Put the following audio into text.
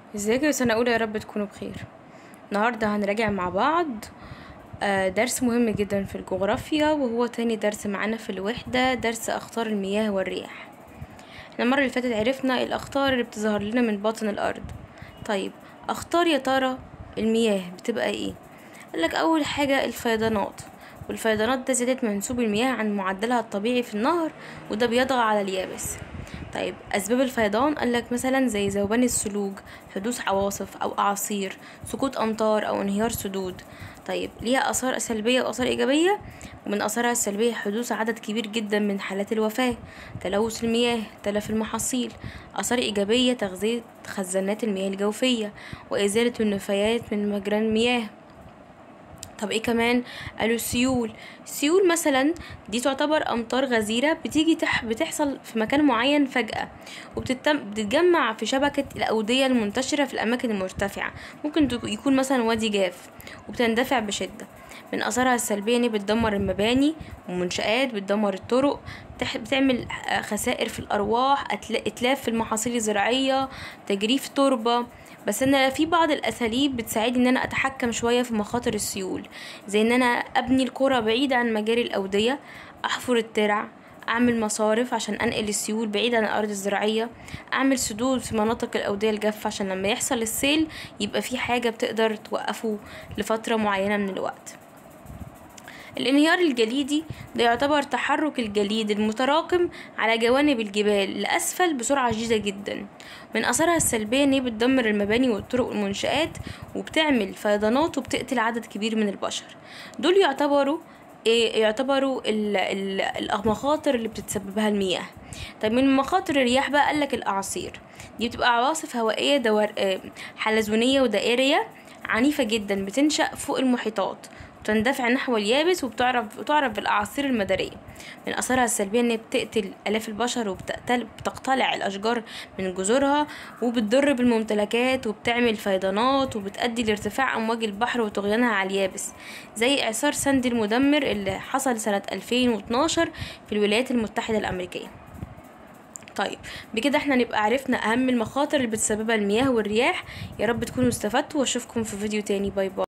ازيكم يا سنة أولى يا رب تكونوا بخير النهاردة هنراجع مع بعض آه، درس مهم جدا في الجغرافيا وهو تاني درس معانا في الوحدة درس أخطار المياه والرياح احنا المرة اللي فاتت عرفنا الأخطار اللي بتظهر لنا من باطن الأرض طيب أخطار يا ترى المياه بتبقى ايه قالك أول حاجة الفيضانات والفيضانات ده زيادة منسوب المياه عن معدلها الطبيعي في النهر وده بيطغى على اليابس طيب أسباب الفيضان قالك مثلا زي ذوبان الثلوج حدوث عواصف أو أعاصير سقوط أمطار أو انهيار سدود طيب ليها آثار سلبية وآثار إيجابية ومن آثارها السلبية حدوث عدد كبير جدا من حالات الوفاة تلوث المياه تلف المحاصيل آثار إيجابية تغذية خزانات المياه الجوفية وإزالة النفايات من مجرى المياه طب ايه كمان قالوا السيول السيول مثلا دي تعتبر امطار غزيره بتيجي تح بتحصل في مكان معين فجاه وبتتم بتتجمع في شبكه الاوديه المنتشره في الاماكن المرتفعه ممكن تك- يكون مثلا وادي جاف وبتندفع بشده من اثارها السلبيه ان هي بتدمر المباني ومنشآت بتدمر الطرق بتح- بتعمل آه، خسائر في الارواح أتلا- اتلاف في المحاصيل الزراعيه تجريف تربه بس انا في بعض الاساليب بتساعدني ان انا اتحكم شويه في مخاطر السيول زي ان انا ابني القرى بعيد عن مجاري الاوديه احفر الترع اعمل مصارف عشان انقل السيول بعيد عن الارض الزراعيه اعمل سدود في مناطق الاوديه الجافه عشان لما يحصل السيل يبقى في حاجه بتقدر توقفه لفتره معينه من الوقت الانهيار الجليدي ده يعتبر تحرك الجليد المتراكم على جوانب الجبال لأسفل بسرعة شديدة جدا من أثارها السلبية إن هي بتدمر المباني والطرق والمنشآت وبتعمل فيضانات وبتقتل عدد كبير من البشر دول يعتبروا إيه يعتبروا ال- ال- المخاطر اللي بتتسببها المياه طيب من مخاطر الرياح بقى قالك الأعاصير دي بتبقى عواصف هوائية دور آه، حلزونية ودائرية عنيفة جدا بتنشأ فوق المحيطات وتندفع نحو اليابس وبتعرف وتعرف بالأعاصير المدارية من أثارها السلبية إن هي بتقتل آلاف البشر وبتقتل بتقتلع الأشجار من جذورها وبتضر بالممتلكات وبتعمل فيضانات وبتؤدي لارتفاع أمواج البحر وطغيانها على اليابس زي إعصار ساندي المدمر اللي حصل سنة 2012 في الولايات المتحدة الأمريكية طيب بكده احنا نبقى عرفنا أهم المخاطر اللي بتسببها المياه والرياح يا رب تكونوا استفدتوا واشوفكم في فيديو تاني باي باي